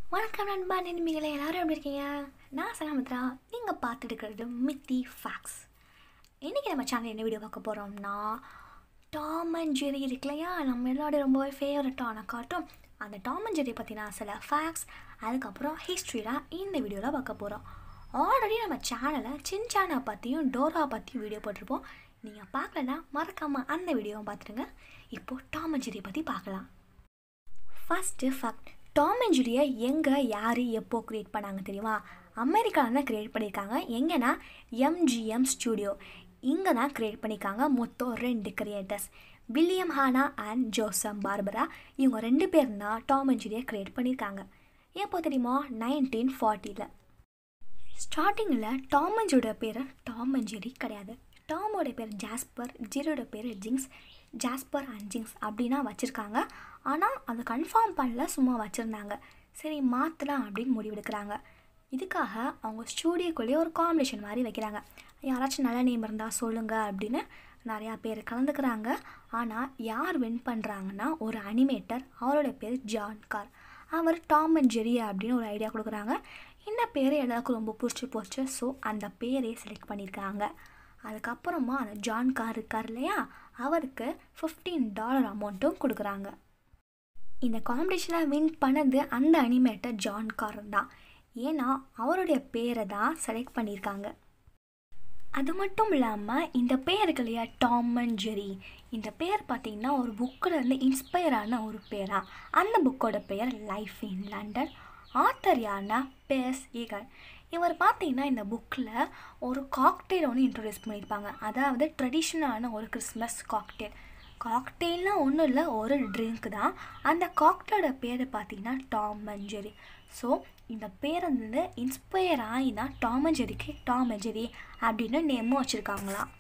வணக்கம் நண்பா நண்பிகளை எல்லாரும் எப்படி இருக்கீங்க நான் சகாமித்ரா நீங்கள் பார்த்துட்டு இருக்கிறது மித்தி ஃபேக்ஸ் இன்றைக்கி நம்ம சேனல் என்ன வீடியோ பார்க்க போகிறோம்னா டாம் அண்ட் ஜெரி இருக்கு இல்லையா நம்ம எல்லாரோட ரொம்பவே ஃபேவரட்டான காட்டும் அந்த டாம் அண்ட் ஜெரி பற்றின சில ஃபேக்ட்ஸ் அதுக்கப்புறம் ஹிஸ்ட்ரிலாம் இந்த வீடியோவில் பார்க்க போகிறோம் ஆல்ரெடி நம்ம சேனலில் சின்சானை பற்றியும் டோரா பற்றியும் வீடியோ போட்டிருப்போம் நீங்கள் பார்க்கலன்னா மறக்காமல் அந்த வீடியோவும் பார்த்துருங்க இப்போது டாம் அண்ட் ஜெரி பற்றி பார்க்கலாம் ஃபஸ்ட்டு ஃபேக்ட் டாம் அண்ட் ஜெரியை எங்கே யார் எப்போ க்ரியேட் பண்ணாங்க தெரியுமா அமெரிக்காவில் தான் க்ரியேட் பண்ணியிருக்காங்க எங்கன்னா எம்ஜிஎம் ஸ்டூடியோ இங்கே தான் க்ரியேட் பண்ணியிருக்காங்க மொத்தம் ரெண்டு creators William Hanna and Joseph Barbera இவங்க ரெண்டு பேர் தான் டாம் அண்ட் ஜெரியை க்ரியேட் பண்ணியிருக்காங்க எப்போ தெரியுமா நைன்டீன் ஃபார்ட்டியில் ஸ்டார்டிங்கில் டாம் அண்ட் ஜெரியோட பேர் டாம் அண்ட் ஜெரி கிடையாது டாமோட பேர் ஜாஸ்பர் ஜெரியோட பேர் ஜிங்ஸ் ஜாஸ்பர் அண்ட் ஜிங்ஸ் அப்படின்னா வச்சுருக்காங்க ஆனால் அதை கன்ஃபார்ம் பண்ணல சும்மா வச்சுருந்தாங்க சரி மாற்றலாம் அப்படின்னு முடிவெடுக்கிறாங்க இதுக்காக அவங்க ஸ்டூடியோக்குள்ளேயே ஒரு காம்படிஷன் மாதிரி வைக்கிறாங்க யாராச்சும் நல்ல நேம் இருந்தால் சொல்லுங்கள் அப்படின்னு நிறையா பேர் கலந்துக்கிறாங்க ஆனால் யார் வின் பண்ணுறாங்கன்னா ஒரு அனிமேட்டர் அவரோட பேர் ஜான் கார் அவர் டாம் அண்ட் ஜெரி அப்படின்னு ஒரு ஐடியா கொடுக்குறாங்க இந்த பேர் எல்லாருக்கும் ரொம்ப பிடிச்சி போச்சு ஸோ அந்த பேரே செலக்ட் பண்ணியிருக்காங்க அதுக்கப்புறமா அந்த ஜான் கார் இருக்கார் இல்லையா அவருக்கு ஃபிஃப்டீன் டாலர் அமௌண்ட்டும் கொடுக்குறாங்க இந்த காம்படிஷனை வின் பண்ணது அந்த அனிமேட்டர் ஜான் கார் தான் ஏன்னா அவருடைய பேரை தான் செலக்ட் பண்ணியிருக்காங்க அது மட்டும் இல்லாமல் இந்த பேர் இருக்கு இல்லையா டாம் அண்ட் ஜெரி இந்த பேர் பார்த்திங்கன்னா ஒரு புக்கில் இருந்து இன்ஸ்பயர் ஆன ஒரு பேரா அந்த புக்கோட பெயர் லைஃப் இன் லண்டன் ஆத்தர் யாருன்னா பேஸ் ஈகர் இவர் பார்த்தீங்கன்னா இந்த புக்கில் ஒரு காக்டெயில் ஒன்று இன்ட்ரடியூஸ் பண்ணியிருப்பாங்க அதாவது ட்ரெடிஷ்னலான ஒரு கிறிஸ்மஸ் காக்டெயில் காக்டெயில்னால் ஒன்றும் இல்லை ஒரு ட்ரிங்க் தான் அந்த காக்டெயிலோட பேர் பார்த்தீங்கன்னா டாம் அண்ட் ஜெரி ஸோ இந்த பேர் வந்து இன்ஸ்பயர் ஆகி தான் டாம் அண்ட் ஜெரிக்கு டாம் அண்ட் ஜெரி அப்படின்னு நேமும் வச்சுருக்காங்களாம்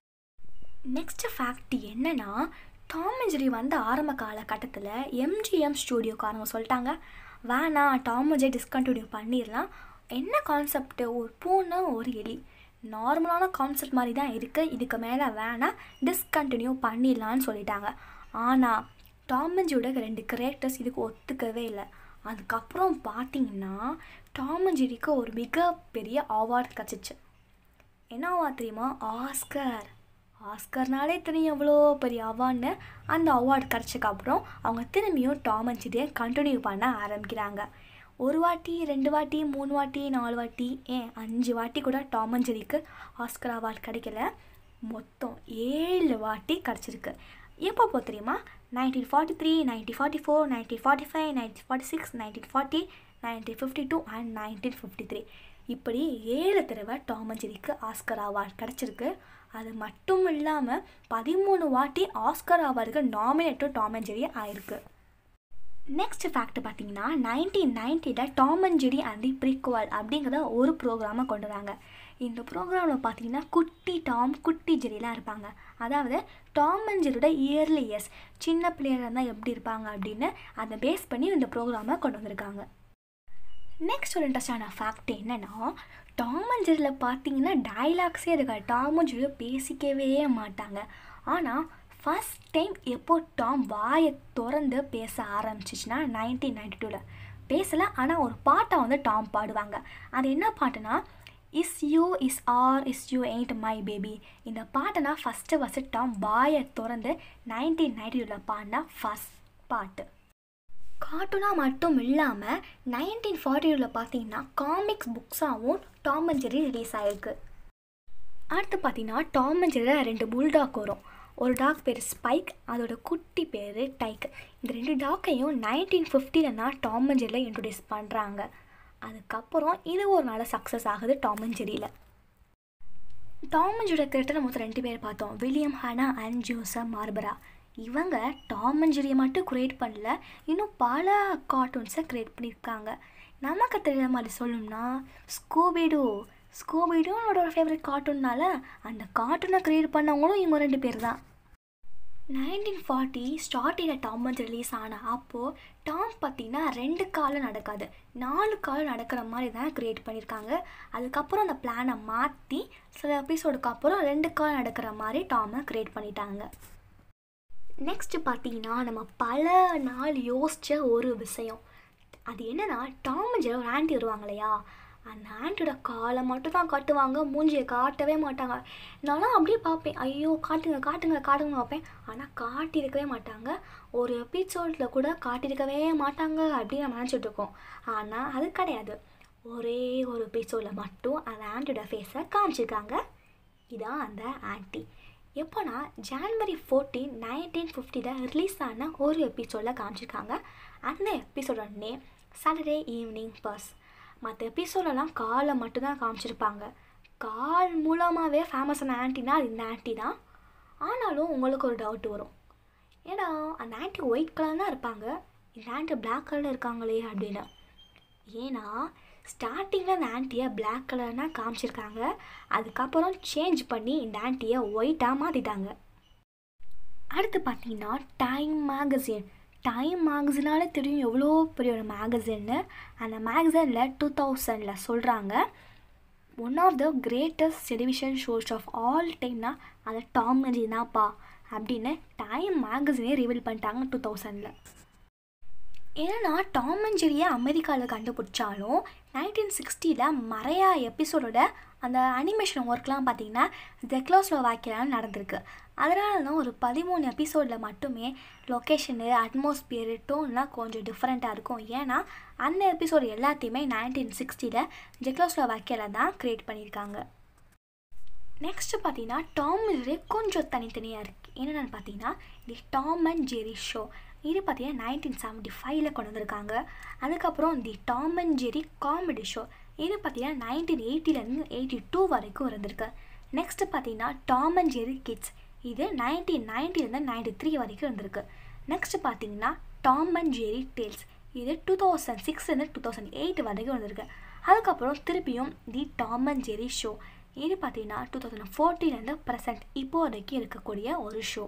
நெக்ஸ்ட் ஃபேக்ட் என்னென்னா டாம் அண்ட் ஜெரி வந்து ஆரம்ப காலகட்டத்தில் எம்ஜிஎம் ஸ்டூடியோக்காரங்க சொல்லிட்டாங்க வேணாம் டாம் அண்ட் ஜெரி டிஸ்கண்டினியூ பண்ணிடலாம் என்ன கான்செப்ட் ஒரு பூனை ஒரு எலி நார்மலான கான்செப்ட் மாதிரி தான் இருக்குது இதுக்கு மேலே வேணாம் டிஸ்கண்டினியூ பண்ணிடலான்னு சொல்லிட்டாங்க ஆனால் டாமஞ்சியோட ரெண்டு கிரேக்டர்ஸ் இதுக்கு ஒத்துக்கவே இல்லை அதுக்கப்புறம் பார்த்தீங்கன்னா டாமஞ்சிரிக்கு ஒரு மிகப்பெரிய அவார்ட் கிடச்சிச்சு என்ன அவார்ட் தெரியுமா ஆஸ்கர் ஆஸ்கர்னாலே தெரியும் எவ்வளோ பெரிய அவார்ட்னு அந்த அவார்டு கிடச்சதுக்கப்புறம் அவங்க திரும்பியும் டாம் அண்ட் ஜெரியை கண்டினியூ பண்ண ஆரம்பிக்கிறாங்க ஒரு வாட்டி ரெண்டு வாட்டி மூணு வாட்டி நாலு வாட்டி ஏன் அஞ்சு வாட்டி கூட டாம் அண்ட் ஜெரிக்கு ஆஸ்கர் அவார்டு கிடைக்கல மொத்தம் ஏழு வாட்டி கிடச்சிருக்கு எப்போ போ தெரியுமா nineteen forty three nineteen forty four nineteen forty five nineteen forty six nineteen forty nineteen fifty two and nineteen fifty three இப்படி ஏழு தடவை டாம் அண்ட் ஜெரிக்கு ஆஸ்கர் அவார்டு கிடச்சிருக்கு அது மட்டும் இல்லாமல் பதிமூணு வாட்டி ஆஸ்கர் அவார்டுக்கு நாமினேட்டும் டாம் அண்ட் ஜெரி ஆயிருக்கு நெக்ஸ்ட் ஃபேக்ட் பார்த்தீங்கன்னா நைன்டீன் நைன்ட்டியில் Tom and Jerry and the ப்ரிக்வல் அப்படிங்கிற ஒரு ப்ரோக்ராமை கொண்டு வராங்க இந்த ப்ரோக்ராமில் பார்த்தீங்கன்னா குட்டி டாம் குட்டி ஜெரிலாம் இருப்பாங்க அதாவது டாம் அண்ட் ஜெரியோட இயர்லி இயர்ஸ் சின்ன பிள்ளையாக இருந்தால் எப்படி இருப்பாங்க அப்படின்னு அதை பேஸ் பண்ணி இந்த ப்ரோக்ராமை கொண்டு வந்திருக்காங்க நெக்ஸ்ட் ஒரு இன்ட்ரெஸ்டான ஃபேக்ட் என்னென்னா டாம் அண்ட் ஜெரியில் பார்த்தீங்கன்னா டைலாக்ஸே இருக்காது டாம் அண்ட் ஜெரியும் பேசிக்கவே மாட்டாங்க ஆனால் ஃபஸ்ட் டைம் எப்போ டாம் வாயை திறந்து பேச ஆரம்பிச்சிச்சுன்னா நைன்டீன் நைன்டி டூவில் பேசலை ஆனால் ஒரு பாட்டை வந்து டாம் பாடுவாங்க அது என்ன பாட்டுனா is you is or is you ain't my baby இந்த பாட்டை நான் ஃபஸ்ட்டு ஃபஸ்ட்டு டாம் வாயை திறந்து நைன்டீன் நைன்டி டூவில் பாடினா ஃபஸ்ட் பாட்டு கார்ட்டூனாக மட்டும் இல்லாமல் நைன்டீன் ஃபார்ட்டி டூவில் பார்த்தீங்கன்னா காமிக்ஸ் புக்ஸாகவும் டாம் அண்ட் ஜெரி ரிலீஸ் ஆகிருக்கு அடுத்து பார்த்தீங்கன்னா டாம் அண்ட் ஜெரியில் ரெண்டு புல்டாக் வரும் ஒரு டாக் பேர் ஸ்பைக் அதோட குட்டி பேர் டைக் இந்த ரெண்டு டாக்கையும் நைன்டீன் ஃபிஃப்டியில் தான் டாம் அண்ட் ஜெரியில் இன்ட்ரடியூஸ் பண்ணுறாங்க அதுக்கப்புறம் இது ஒரு நாள் சக்ஸஸ் ஆகுது டாம் அண்ட் ஜெரியில் டாம் அண்ட் ஜெரியோட கேரக்டர் மொத்தம் ரெண்டு பேர் பார்த்தோம் William Hanna and Joseph Barbera இவங்க டாம் அண்ட் ஜெரியை மட்டும் க்ரியேட் பண்ணல இன்னும் பல கார்ட்டூன்ஸை க்ரியேட் பண்ணியிருக்காங்க நமக்கு தெரியாத மாதிரி சொல்லணும்னா ஸ்கூபிடோ ஸ்கூபிடும் என்னோட ஃபேவரட் கார்ட்டூன்னால அந்த கார்ட்டூனை க்ரியேட் பண்ணவங்களும் இவங்க ரெண்டு பேர் தான் நைன்டீன் ஃபார்ட்டி ஸ்டார்டிங்கில் டாம் அண்ட் ரிலீஸ் ஆன அப்போது டாம் பார்த்திங்கன்னா ரெண்டு காலம் நடக்காது நாலு காலம் நடக்கிற மாதிரி தான் க்ரியேட் பண்ணியிருக்காங்க அதுக்கப்புறம் அந்த பிளானை மாற்றி சில எபிசோடுக்கு அப்புறம் ரெண்டு காலம் நடக்கிற மாதிரி டாமை க்ரியேட் பண்ணிட்டாங்க நெக்ஸ்ட்டு பார்த்தீங்கன்னா நம்ம பல நாள் யோசித்த ஒரு விஷயம் அது என்னன்னா டாம் அண்ட் ஜெரி ஒரு ஆண்டி வருவாங்க இல்லையா அந்த ஆண்டியோட காலை மட்டும் தான் காட்டுவாங்க மூஞ்சியை காட்டவே மாட்டாங்க நான்லாம் அப்படியே பார்ப்பேன் ஐயோ காட்டுங்க காட்டுங்க காட்டுங்க பார்ப்பேன் ஆனால் காட்டியிருக்கவே மாட்டாங்க ஒரு எபிசோடில் கூட காட்டியிருக்கவே மாட்டாங்க அப்படின்னு நம்ம நினச்சிட்டு இருக்கோம் ஆனால் அது கிடையாது ஒரே ஒரு எபிசோடில் மட்டும் அந்த ஆண்டியோட ஃபேஸை காமிச்சிருக்காங்க இதான் அந்த ஆன்ட்டி எப்போனா ஜான்வரி ஃபோர்டீன் நைன்டீன் ஃபிஃப்டியில் ரிலீஸ் ஆன ஒரு எபிசோடில் காமிச்சிருக்காங்க அந்த எபிசோட நேம் சாட்டர்டே ஈவினிங் பர்ஸ் மற்ற எபிசோடெல்லாம் காலை மட்டும்தான் காமிச்சிருப்பாங்க கால் மூலமாகவே ஃபேமஸான ஆன்ட்டினா அது இந்த ஆன்ட்டி தான் ஆனாலும் உங்களுக்கு ஒரு டவுட் வரும் ஏன்னா அந்த ஆன்ட்டி ஒயிட் கலர் தான் இருப்பாங்க இந்த ஆன்ட்டி பிளாக் கலரில் இருக்காங்களே அப்படின்னு ஏன்னா ஸ்டார்டிங்கில் அந்த ஆன்ட்டியை பிளாக் கலர்னால் காமிச்சிருக்காங்க அதுக்கப்புறம் சேஞ்ச் பண்ணி இந்த ஆன்ட்டியை ஒயிட்டாக மாற்றிட்டாங்க அடுத்து பார்த்தீங்கன்னா டைம் மேகசின் டைம் மேகசினால தெரியும் எவ்வளோ பெரிய ஒரு மேகசின்னு அந்த மேகசினில் டூ தௌசண்டில் சொல்கிறாங்க one of the greatest television shows of all டைம்னா அது டாம் அண்ட் தான்ப்பா அப்படின்னு டைம் மேகசினே ரிவீல் பண்ணிட்டாங்க டூ தௌசண்டில் ஏன்னா டாம் அண்ட் ஜெரியை அமெரிக்காவில் கண்டுபிடிச்சாலும் நைன்டீன் சிக்ஸ்டியில் மறையா எபிசோடோட அந்த அனிமேஷன் ஒர்க்லாம் பார்த்தீங்கன்னா ஜெக்லோஸில் வாக்கிலாம் நடந்திருக்கு அதனால தான் ஒரு பதிமூணு எபிசோடில் மட்டுமே லொக்கேஷனு அட்மாஸ்பியரு டோன்லாம் கொஞ்சம் டிஃப்ரெண்ட்டாக இருக்கும் ஏன்னா அந்த எபிசோடு எல்லாத்தையுமே நைன்டீன் சிக்ஸ்டியில் ஜெக்லோஸில் வாக்கியில் தான் க்ரியேட் பண்ணியிருக்காங்க நெக்ஸ்ட்டு பார்த்தீங்கன்னா டாம் ஜெரி கொஞ்சம் தனித்தனியாக இருக்குது என்னென்னு பார்த்தீங்கன்னா the Tom and Jerry show இது பார்த்தீங்கன்னா நைன்டீன் செவன்ட்டி ஃபைவ்ல கொண்டு வந்திருக்காங்க அதுக்கப்புறம் the Tom and Jerry comedy show இது பார்த்தீங்கன்னா நைன்டீன் எயிட்டிலேருந்து எயிட்டி டூ வரைக்கும் இருந்திருக்கு நெக்ஸ்ட் பார்த்தீங்கன்னா டாம் அண்ட் ஜெரி கிட்ஸ் இது நைன்டீன் நைன்ட்டிலேருந்து நைன்டி த்ரீ வரைக்கும் இருந்திருக்கு நெக்ஸ்ட் பார்த்தீங்கன்னா டாம் அண்ட் ஜெரி டேல்ஸ் இது டூ தௌசண்ட் சிக்ஸ்லேருந்து டூ தௌசண்ட் எயிட் வரைக்கும் வந்திருக்கு அதுக்கப்புறம் திருப்பியும் the Tom and Jerry show இது பார்த்தீங்கன்னா டூ தௌசண்ட் ஃபோர்டீன்லேருந்து ப்ரெசன்ட் இப்போ வரைக்கும் இருக்கக்கூடிய ஒரு ஷோ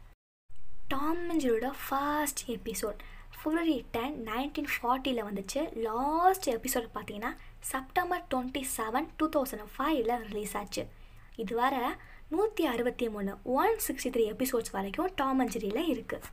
டாம் அண்ட் ஜெரியோட first episode February ten nineteen ஃபார்ட்டியில் வந்துச்சு லாஸ்ட் எபிசோட் பார்த்தீங்கன்னா September twenty seven two thousand ஃபைவ்ல ரிலீஸ் ஆச்சு இது வர நூற்றி அறுபத்தி மூணு ஒன் சிக்ஸ்டி த்ரீ எபிசோட்ஸ் வரைக்கும் டாம் அண்ட் ஜெரியில் இருக்குது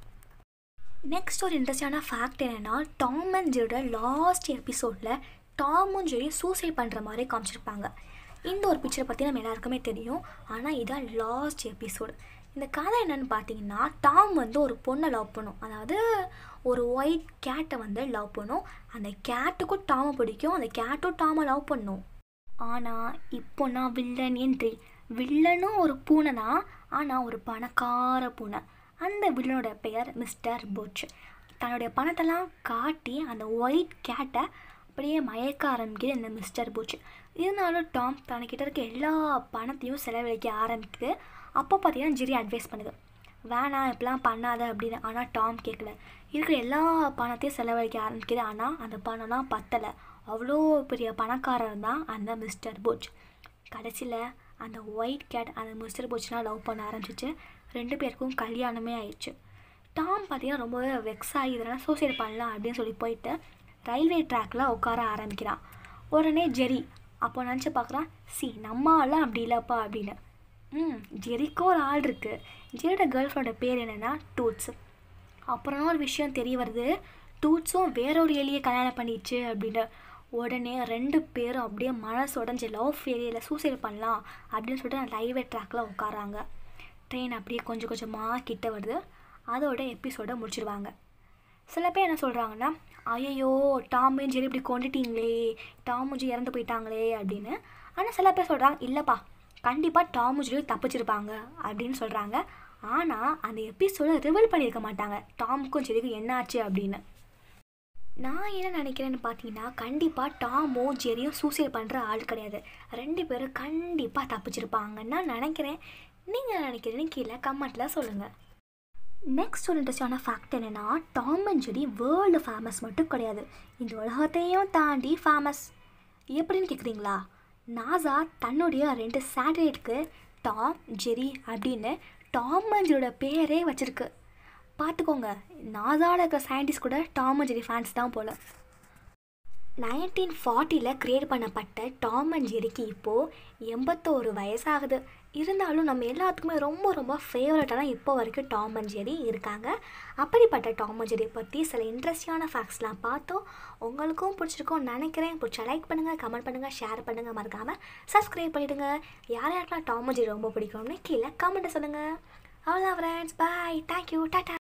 நெக்ஸ்ட் ஒரு இன்ட்ரெஸ்டான ஃபேக்ட் என்னென்னா டாம் அண்ட் ஜெரியோட லாஸ்ட் எபிசோடில் டாம் அண்ட் ஜெரி சூசைட் பண்ணுற மாதிரி காமிச்சிருப்பாங்க இந்த ஒரு பிக்சரை பற்றி நம்ம எல்லாருக்குமே தெரியும் ஆனால் இதான் லாஸ்ட் எபிசோடு இந்த கதை என்னன்னு பார்த்தீங்கன்னா டாம் வந்து ஒரு பொண்ணை லவ் பண்ணும் அதாவது ஒரு ஒயிட் கேட்டை வந்து லவ் பண்ணும் அந்த கேட்டுக்கும் டாமை பிடிக்கும் அந்த கேட்டும் டாமை லவ் பண்ணும் ஆனால் இப்போ நான் வில்லன் என்று வில்லனும் ஒரு பூனை தான் ஆனால் ஒரு பணக்கார பூனை அந்த வில்லனோட பெயர் மிஸ்டர் புட்ச் தன்னுடைய பணத்தெல்லாம் காட்டி அந்த ஒயிட் கேட்டை அப்படியே மயக்க ஆரம்பிக்குது இந்த மிஸ்டர் புட்ச் இருந்தாலும் டாம் தனக்கிட்ட இருக்க எல்லா பணத்தையும் செலவழிக்க ஆரம்பிக்குது அப்போ பார்த்தீங்கன்னா ஜெரி அட்வைஸ் பண்ணுது வேணாம் இப்படிலாம் பண்ணாத அப்படின்னு ஆனால் டாம் கேட்கல இருக்கிற எல்லா பணத்தையும் செலவழிக்க ஆரம்பிக்குது ஆனால் அந்த பணம்லாம் பத்தலை அவ்வளோ பெரிய பணக்காரர் தான் அந்த மிஸ்டர் புட்ச் கடைசியில் அந்த ஒயிட் கேட் அந்த மிஸ்டர் புட்ச்னால் லவ் பண்ண ஆரம்பிச்சிச்சு ரெண்டு பேருக்கும் கல்யாணமே ஆயிடுச்சு டாம் பார்த்தீங்கன்னா ரொம்பவே வெக்ஸ் ஆகி இதெல்லாம் சூசைட் பண்ணலாம் அப்படின்னு சொல்லி போயிட்டு ரயில்வே ட்ராக்ல உட்கார ஆரம்பிக்கிறான் உடனே ஜெரி அப்போ நினச்சி பார்க்குறான் சி நம்ம ஆள்லாம் அப்படி இல்லைப்பா அப்படின்னு ம் ஜெரிக்கும் ஒரு ஆள் இருக்குது ஜெரியோட கேர்ள் ஃப்ரெண்டோட பேர் என்னென்னா டூட்ஸ் அப்புறம் ஒரு விஷயம் தெரிய வருது டூட்ஸும் வேற ஒரு எலியை கல்யாணம் பண்ணிடுச்சு அப்படின்னு உடனே ரெண்டு பேரும் அப்படியே மனசு உடஞ்சி லவ் ஃபெயிலியில் சூசைட் பண்ணலாம் அப்படின்னு சொல்லிட்டு ரயில்வே ட்ராக்ல உட்காராங்க ட்ரெயின் அப்படியே கொஞ்சம் கொஞ்சமாக கிட்ட வருது அதோட எபிசோட முடிச்சிருவாங்க சில பேர் என்ன சொல்கிறாங்கன்னா ஐயோ டாம் ஜெரி இப்படி கொண்டுட்டீங்களே டாம் ஜெரி இறந்து போயிட்டாங்களே அப்படின்னு ஆனால் சில பேர் சொல்கிறாங்க இல்லைப்பா கண்டிப்பாக டாம் ஜெரி தப்பிச்சிருப்பாங்க அப்படின்னு சொல்கிறாங்க ஆனால் அந்த எபிசோட ரிவீல் பண்ணியிருக்க மாட்டாங்க டாமுக்கும் ஜெரிக்கும் என்னாச்சு அப்படின்னு நான் என்ன நினைக்கிறேன்னு பார்த்தீங்கன்னா கண்டிப்பாக டாமும் ஜெரியும் சூசைட் பண்ணுற ஆள் கிடையாது ரெண்டு பேரும் கண்டிப்பாக தப்பிச்சிருப்பாங்கன்னு நான் நினைக்கிறேன் நீங்கள் நினைக்கிறேன்னு கீழே கமெண்ட்டில் சொல்லுங்கள் நெக்ஸ்ட் ஒரு இன்ட்ரெஸ்டான ஃபேக்ட் என்னென்னா Tom and Jerry world famous மட்டும் கிடையாது இந்த உலகத்தையும் தாண்டி ஃபேமஸ் எப்படின்னு கேட்குறீங்களா நாசா தன்னுடைய ரெண்டு சேட்டலைட்டுக்கு டாம் ஜெரி அப்படின்னு டாம் அண்ட் ஜெரியோட பேரே வச்சுருக்கு பார்த்துக்கோங்க நாசாவில் இருக்கிற சயின்டிஸ்ட் கூட டாம் அண்ட் ஜெரி ஃபேன்ஸ் தான் போல் நைன்டீன் ஃபார்ட்டியில் க்ரியேட் பண்ணப்பட்ட டாம் அண்ட் ஜெரிக்கு இப்போது எண்பத்தோரு வயசாகுது இருந்தாலும் நம்ம எல்லாத்துக்குமே ரொம்ப ரொம்ப ஃபேவரட்டான இப்போ வரைக்கும் டாம் அண்ட் ஜெரி இருக்காங்க அப்படிப்பட்ட டாம் அண்ட் ஜெரி பற்றி சில இன்ட்ரெஸ்டிங்கான ஃபேக்ட்ஸ்லாம் பார்த்தோம் உங்களுக்கும் பிடிச்சிருக்கும் நினைக்கிறேன் பிடிச்சா லைக் பண்ணுங்கள் கமெண்ட் பண்ணுங்கள் ஷேர் பண்ணுங்கள் மறக்காமல் சப்ஸ்கிரைப் பண்ணிவிடுங்க யார் யாருக்கெல்லாம் டாம் அண்ட் ஜெரி ரொம்ப பிடிக்கும்னு கீழே கமெண்ட்டை சொல்லுங்கள் அவ்வளோதான் ஃப்ரெண்ட்ஸ் பாய் தேங்க்யூ டாட்டா